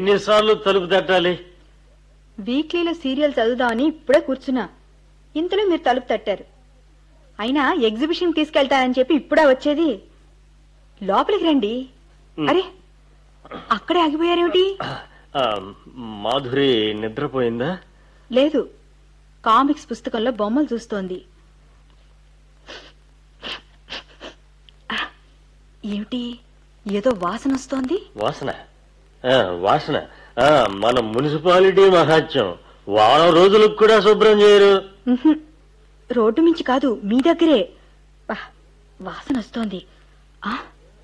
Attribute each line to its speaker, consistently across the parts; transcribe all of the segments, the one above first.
Speaker 1: ఎన్నిసార్లు తలుపు తట్టాలి
Speaker 2: వీక్లీలో సీరియల్ చదువుదామని ఇప్పుడే కూర్చున్నా ఇంతలో మీరు తలుపు తట్టారు అయినా ఎగ్జిబిషన్ తీసుకెళ్తానని చెప్పి ఇప్పుడా వచ్చేది లోపలికి రండి అరే అక్కడే ఆగిపోయారేమిటి
Speaker 1: ఆ, మాధురి నిద్రపోయిందా
Speaker 2: లేదు కామిక్స్ పుస్తకంలో బొమ్మలు చూస్తోంది ఆ, ఏమిటి ఏదో వాసన వస్తోంది
Speaker 1: వాసన ఆ, వాసన ఆ, మన మున్సిపాలిటీ మహాత్యం వారం రోజులకు కూడా శుభ్రం చేయరు
Speaker 2: ఉహుం. రోడ్డు మించి కాదు మీ దగ్గరే బా, వాసన వస్తోంది ఆ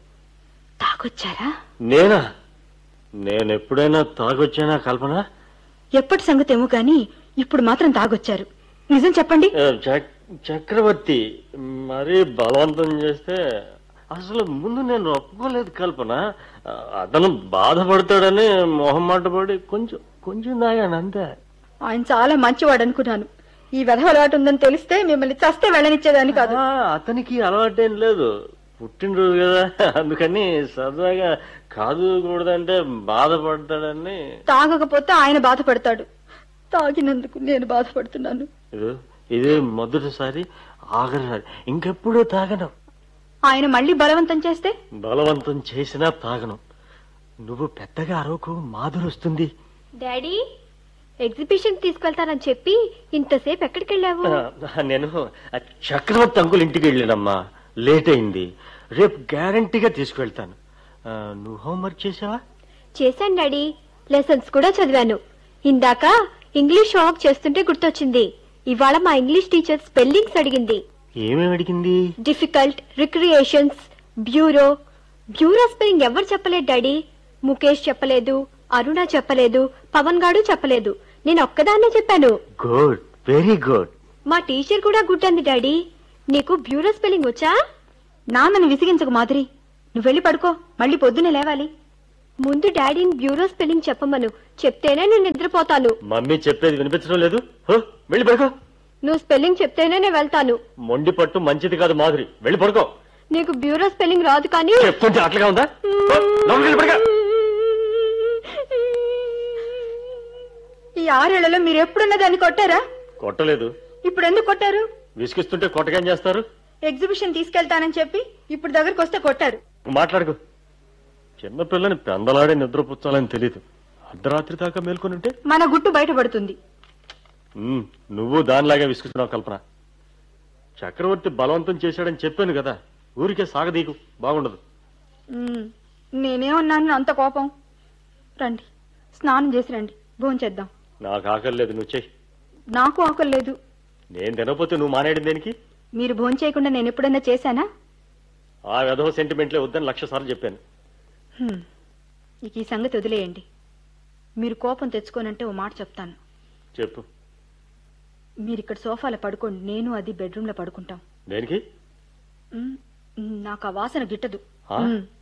Speaker 2: తాగొచ్చారా
Speaker 1: నేనా నేనెప్పుడైనా తాగొచ్చానా కల్పన
Speaker 2: ఎప్పటి సంగతేమో గాని ఇప్పుడు మాత్రం తాగొచ్చారు నిజం చెప్పండి
Speaker 1: ఆ, చక్- చక్రవర్తి మరీ బలవంతం చేస్తే అసలు ముందు నేను ఒప్పుకోలేదు కల్పన ఆ, అతను బాధపడతాడని మొహమాట పడి కొంచెం కొంచెం తాగాను అంతే
Speaker 2: ఆయన చాలా మంచివాడు అనుకున్నాను ఈ వెధవ అలవాటు ఉందని తెలిస్తే మిమ్మల్ని చస్తే వెళ్ళనిచ్చేదాన్ని కాదు
Speaker 1: ఆ, అతనికి అలవాటేం లేదు పుట్టినరోజు కదా అందుకని సరదాగా కాదు కూడదంటే బాధపడతాడని
Speaker 2: తాగకపోతే ఆయన బాధపడతాడు తాగినందుకు నేను బాధపడుతున్నాను
Speaker 1: ఇది ఇదే మొదటిసారి ఆఖరిసారి ఇంకెప్పుడు తాగను
Speaker 2: ఆయన మళ్ళీ బలవంతం చేస్తే
Speaker 1: బలవంతం చేసినా తాగను నువ్వు పెద్దగా అరవకు మాధురు వస్తుంది
Speaker 3: డాడీ ఎగ్జిబిషన్ తీసుకెళ్తానని చెప్పి ఇంతసేపు ఎక్కడికి వెళ్ళావు
Speaker 1: ఆ, నేను ఆ చక్రవర్తి అంకుల్ ఇంటికి వెళ్ళానమ్మా లేట్ అయింది రేపు గ్యారంటీగా తీసుకువెళ్తాను ఆ, నువ్వు హోంవర్క్ చేసావా
Speaker 3: చేశాను డాడీ లెసన్స్ కూడా చదివాను ఇందాక ఇంగ్లీష్ హోంవర్క్ చేస్తుంటే గుర్తొచ్చింది ఇవాళ మా ఇంగ్లీష్ టీచర్ స్పెల్లింగ్స్ అడిగింది
Speaker 1: ఏమేమి అడిగింది
Speaker 3: difficult recreations bureau bureau spelling ఎవరు చెప్పలేదు డాడీ ముఖేష్ చెప్పలేదు అరుణ చెప్పలేదు పవన్ గాడు చెప్పలేదు నేను ఒక్కదాన్నే చెప్పాను
Speaker 1: గుడ్ వెరీ గుడ్
Speaker 3: మా టీచర్ కూడా గుడ్ అంది డాడీ నీకు బ్యూరో స్పెల్లింగ్ వచ్చా
Speaker 2: నాన్నని విసిగించకు మాధురి నువ్వు వెళ్ళి పడుకో మళ్ళీ పొద్దునే లేవాలి
Speaker 3: ముందు డాడీని బ్యూరో స్పెల్లింగ్ చెప్పమను చెప్తేనే నేను నిద్రపోతాను
Speaker 1: మమ్మీ చెప్పేది వినిపించడం లేదు హో, వెళ్ళి పడుకో
Speaker 3: నువ్వు స్పెల్లింగ్ చెప్తేనే నేను వెళ్తాను
Speaker 1: మొండి పట్టు మంచిది కాదు మాధురి వెళ్ళి పడుకో
Speaker 3: నీకు బ్యూరో స్పెల్లింగ్ రాదు కానీ
Speaker 1: చెప్తుంటే అట్లుగా ఉందా హో, లోపలికి వెళ్ళి పడుకో
Speaker 2: ఈ ఆరేళ్లలో మీరు ఎప్పుడున్న దాన్ని కొట్టారా
Speaker 1: కొట్టలేదు
Speaker 2: ఇప్పుడు ఎందుకు కొట్టారు
Speaker 1: విసిగిస్తుంటే కొట్టకేం చేస్తారు
Speaker 2: ఎగ్జిబిషన్ తీసుకెళ్తానని చెప్పి ఇప్పుడు దగ్గరకు వస్తే కొట్టారు
Speaker 1: మాట్లాడుకో చిన్న పిల్లని పెందలాడే నిద్రపుచ్చాలని తెలీదు అర్ధరాత్రి దాకా మేల్కొని ఉంటే
Speaker 2: మన గుట్టు బయటపడుతుంది
Speaker 1: ఉమ్, నువ్వు దానిలాగే విసుకుతున్నావు కల్పన చక్రవర్తి బలవంతం చేశాడని చెప్పాను కదా ఊరికే సాగదీకు బాగుండదు
Speaker 2: ఉమ్, నేనేమన్నాను అంత కోపం రండి స్నానం చేసి రండి భోంచేద్దాం
Speaker 1: నాకు ఆకలి లేదు నువ్వు చెయ్యి
Speaker 2: నాకు ఆకలి లేదు
Speaker 1: నేను తినకపోతే నువ్వు మానేయడం దేనికి
Speaker 2: మీరు భోంచేయకుండా నేను ఎప్పుడైనా చేశానా
Speaker 1: ఆ విధవ సెంటిమెంట్లే వద్దని లక్ష సార్లు చెప్పాను
Speaker 2: హ్మ్. ఇక ఈ సంగతి వదిలేయండి మీరు కోపం తెచ్చుకోనంటే ఓ మాట చెప్తాను
Speaker 1: చెప్పు
Speaker 2: మీరు ఇక్కడ సోఫాలో పడుకోండి నేను అది బెడ్రూమ్లో పడుకుంటాం
Speaker 1: దేనికి
Speaker 2: ఉమ్, నాకు ఆ వాసన గిట్టదు
Speaker 1: ఆ?
Speaker 2: ఉమ్.